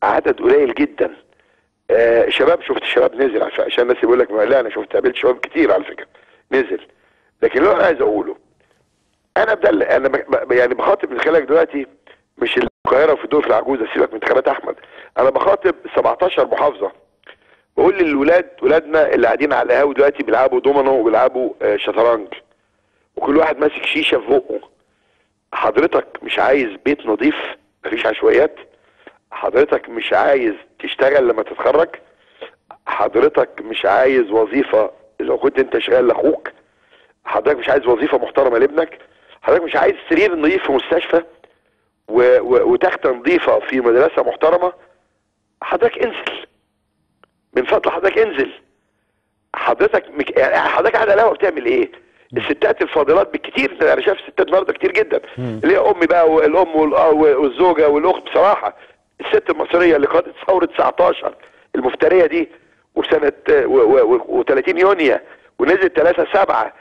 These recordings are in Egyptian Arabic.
عدد قليل جدا آه شباب شفت شباب نزل عشان عشان الناس يقول لك لا انا شفت قابلت شباب كتير على فكره نزل لكن اللي انا عايز اقوله انا بدل انا ب- ب- يعني بخاطب من خلالك دلوقتي مش القاهره وفي الدول العجوزه سيبك من انتخابات احمد انا بخاطب 17 محافظه بقول للولاد ولادنا اللي قاعدين على القهاوي دلوقتي بيلعبوا دومينو وبيلعبوا آه، شطرنج وكل واحد ماسك شيشه في بقه حضرتك مش عايز بيت نظيف مفيش عشوائيات حضرتك مش عايز تشتغل لما تتخرج حضرتك مش عايز وظيفه لو كنت انت شغال لاخوك حضرتك مش عايز وظيفه محترمه لابنك حضرتك مش عايز سرير نظيف في مستشفى و... و... وتختة نظيفه في مدرسه محترمه حضرتك انزل من فضل حضرتك انزل حضرتك مك... يعني حضرتك قاعد على القهوه بتعمل ايه؟ الستات الفاضلات بالكتير ده انا شايف ستات النهارده كتير جدا اللي هي امي بقى والام والأ- والزوجه والاخت بصراحه الست المصريه اللي قادت ثوره 19 المفتريه دي وسنه و30 يونيو ونزلت 3 7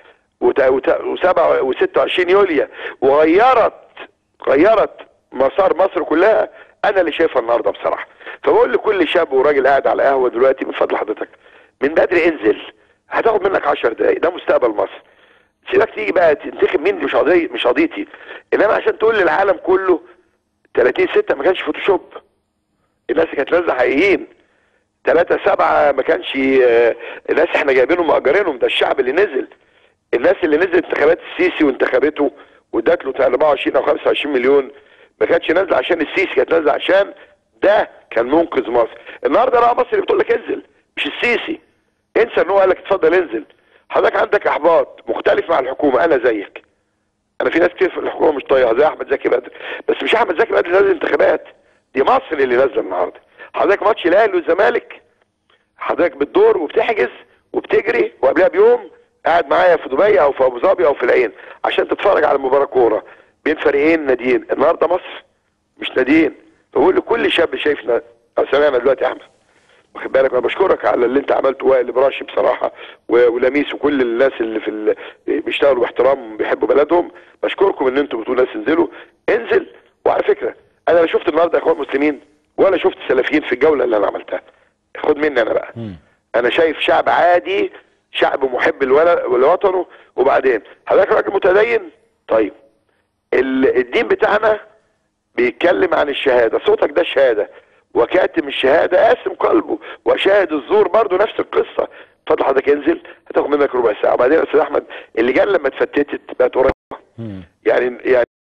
و7 و26 يوليو وغيرت غيرت مسار مصر كلها انا اللي شايفها النهارده بصراحه فبقول لكل شاب وراجل قاعد على قهوه دلوقتي من فضل حضرتك من بدري انزل هتاخد منك 10 دقايق ده مستقبل مصر سيبك تيجي بقى تنتخب مين دي مش قضيه مش قضيتي انما عشان تقول للعالم كله 30 6 ما كانش فوتوشوب الناس كانت نازله حقيقيين 3 7 ما كانش آه، الناس احنا جايبينهم مأجرينهم ده الشعب اللي نزل الناس اللي نزلت انتخابات السيسي وانتخبته وادت له 24 او 25 مليون ما كانتش نازله عشان السيسي كانت نازله عشان ده كان منقذ مصر النهارده بقى مصر بتقول لك انزل مش السيسي انسى ان هو قال لك اتفضل انزل حضرتك عندك احباط مختلف مع الحكومه انا زيك انا في ناس كتير في الحكومه مش طايقه زي احمد زكي بدر بس مش احمد زكي بدر نازل انتخابات دي مصر اللي نازله النهارده حضرتك ماتش الاهلي والزمالك حضرتك بتدور وبتحجز وبتجري وقبلها بيوم قاعد معايا في دبي او في ابو ظبي او في العين عشان تتفرج على مباراه كوره بين فريقين ناديين النهارده مصر مش ناديين فبقول لكل شاب شايفنا او سامعنا دلوقتي يا احمد واخد بالك انا بشكرك على اللي انت عملته وائل براشي بصراحه و- ولميس وكل الناس اللي في ال... بيشتغلوا باحترام بيحبوا بلدهم بشكركم ان انتم بتقولوا ناس انزلوا انزل وعلى فكره انا لا شفت النهارده اخوان مسلمين ولا شفت سلفيين في الجوله اللي انا عملتها خد مني انا بقى انا شايف شعب عادي شعب محب الول- لوطنه وبعدين حضرتك راجل متدين طيب ال- الدين بتاعنا بيتكلم عن الشهاده صوتك ده شهاده وكاتم الشهاده قاسم قلبه وشاهد الزور برضه نفس القصه اتفضل حضرتك انزل هتاخد منك ربع ساعه وبعدين يا استاذ احمد اللجان لما اتفتتت بقت قريبه يعني يعني